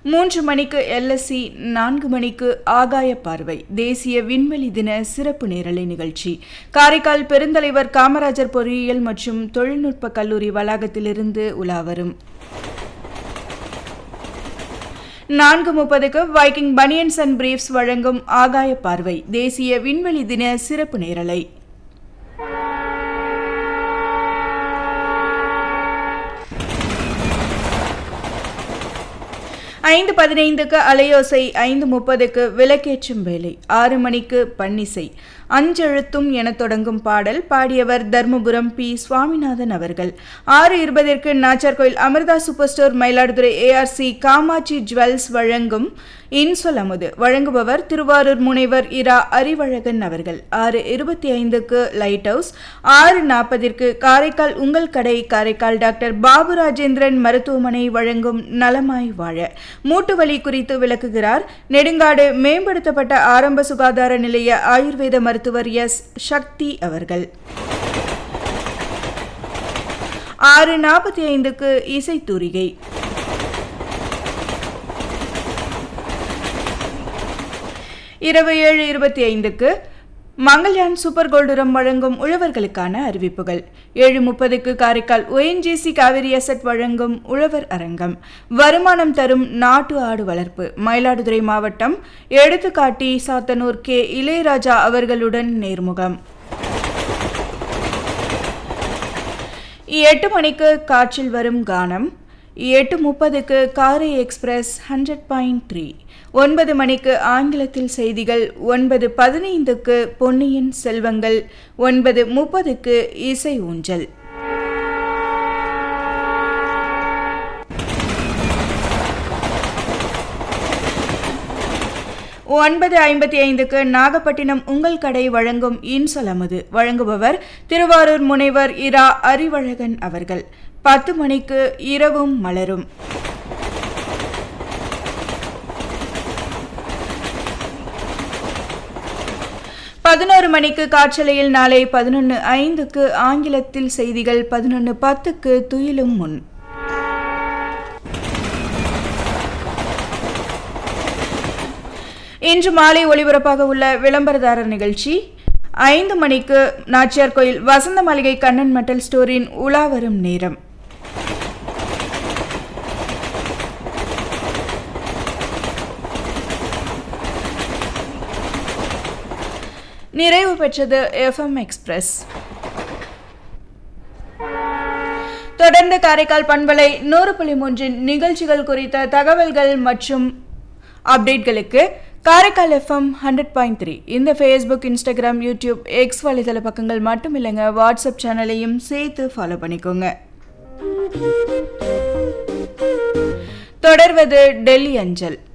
மூன்று மணிக்கு எல்எஸ்சி நான்கு மணிக்கு ஆகாய பார்வை தேசிய விண்வெளி தின சிறப்பு நேரலை நிகழ்ச்சி காரைக்கால் பெருந்தலைவர் காமராஜர் பொறியியல் மற்றும் தொழில்நுட்ப கல்லூரி வளாகத்திலிருந்து உலாவரும் நான்கு முப்பதுக்கு வைக்கிங் பனியன்ஸ் அண்ட் பிரீஃப்ஸ் வழங்கும் ஆகாய பார்வை தேசிய விண்வெளி தின சிறப்பு நேரலை ஐந்து பதினைந்துக்கு அலையோசை ஐந்து முப்பதுக்கு விளக்கேற்றும் வேலை ஆறு மணிக்கு பன்னிசை அஞ்செழுத்தும் என தொடங்கும் பாடல் பாடியவர் தர்மபுரம் பி சுவாமிநாதன் அவர்கள் ஆறு இருபதிற்கு Nacharkoil Amirtha super store Mayiladuthurai ARC Kamatchi jewels வழங்கும் இன்சொல் அமுது வழங்குபவர் திருவாரூர் முனைவர் இரா அறிவழகன் அவர்கள் ஆறு இருபத்தி ஐந்துக்கு லைட் ஹவுஸ் ஆறு நாற்பதிற்கு காரைக்கால் உங்கள் கடை காரைக்கால் டாக்டர் பாபு ராஜேந்திரன் மருத்துவமனை வழங்கும் நலமாய் வாழ மூட்டு வலி குறித்து விளக்குகிறார் நெடுங்காடு மேம்படுத்தப்பட்ட ஆரம்ப சுகாதார நிலைய ஆயுர்வேத மருத்துவர் எஸ் சக்தி அவர்கள் ஆறு நாற்பத்தி ஐந்துக்கு இசைத்தூரிகை இரவு ஏழு இருபத்தி ஐந்துக்கு மங்கள்யான் சூப்பர் கோல்டுரம் வழங்கும் உழவர்களுக்கான அறிவிப்புகள் ஏழு முப்பதுக்கு காரைக்கால் ஒஎன்ஜிசி காவிரி அசட் வழங்கும் உழவர் அரங்கம் வருமானம் தரும் நாட்டு ஆடு வளர்ப்பு மயிலாடுதுறை மாவட்டம் எடுத்துக்காட்டி சாத்தனூர் கே இளையராஜா அவர்களுடன் நேர்முகம் எட்டு மணிக்கு காற்றில் வரும் கானம் எட்டு முப்பதுக்கு காரை எக்ஸ்பிரஸ் ஹண்ட்ரட் பாயிண்ட் த்ரீ ஒன்பது மணிக்கு ஆங்கிலத்தில் செய்திகள் ஒன்பது பதினைந்துக்கு பொன்னியின் செல்வங்கள் ஒன்பது முப்பதுக்கு இசை ஊஞ்சல் ஒன்பது ஐம்பத்தி ஐந்துக்கு நாகப்பட்டினம் உங்கள் கடை வழங்கும் இன்சொலமுது வழங்குபவர் திருவாரூர் முனைவர் இரா அறிவழகன் அவர்கள் பத்து மணிக்கு இரவும் மலரும் பதினோரு மணிக்கு காற்றலையில் நாளை பதினொன்று ஐந்துக்கு ஆங்கிலத்தில் செய்திகள் பதினொன்று பத்துக்கு துயிலும் முன் இன்று மாலை ஒளிபரப்பாக உள்ள விளம்பரதாரர் நிகழ்ச்சி ஐந்து மணிக்கு நாச்சியார் கோயில் வசந்த மாளிகை கண்ணன் மட்டல் ஸ்டோரின் உலா வரும் நேரம் நிறைவு பெற்றது எஃப்எம் எக்ஸ்பிரஸ் தொடர்ந்து காரைக்கால் பண்பலை நூறு புள்ளி மூன்றின் நிகழ்ச்சிகள் குறித்த தகவல்கள் மற்றும் அப்டேட்களுக்கு Karaikal FM hundred point three இந்த ஃபேஸ்புக் இன்ஸ்டாகிராம் யூடியூப் எக்ஸ் வலைதள பக்கங்கள் மட்டும் இல்லைங்க வாட்ஸ்அப் சேனலையும் சேர்த்து ஃபாலோ பண்ணிக்கோங்க தொடர்வது டெல்லி அஞ்சல்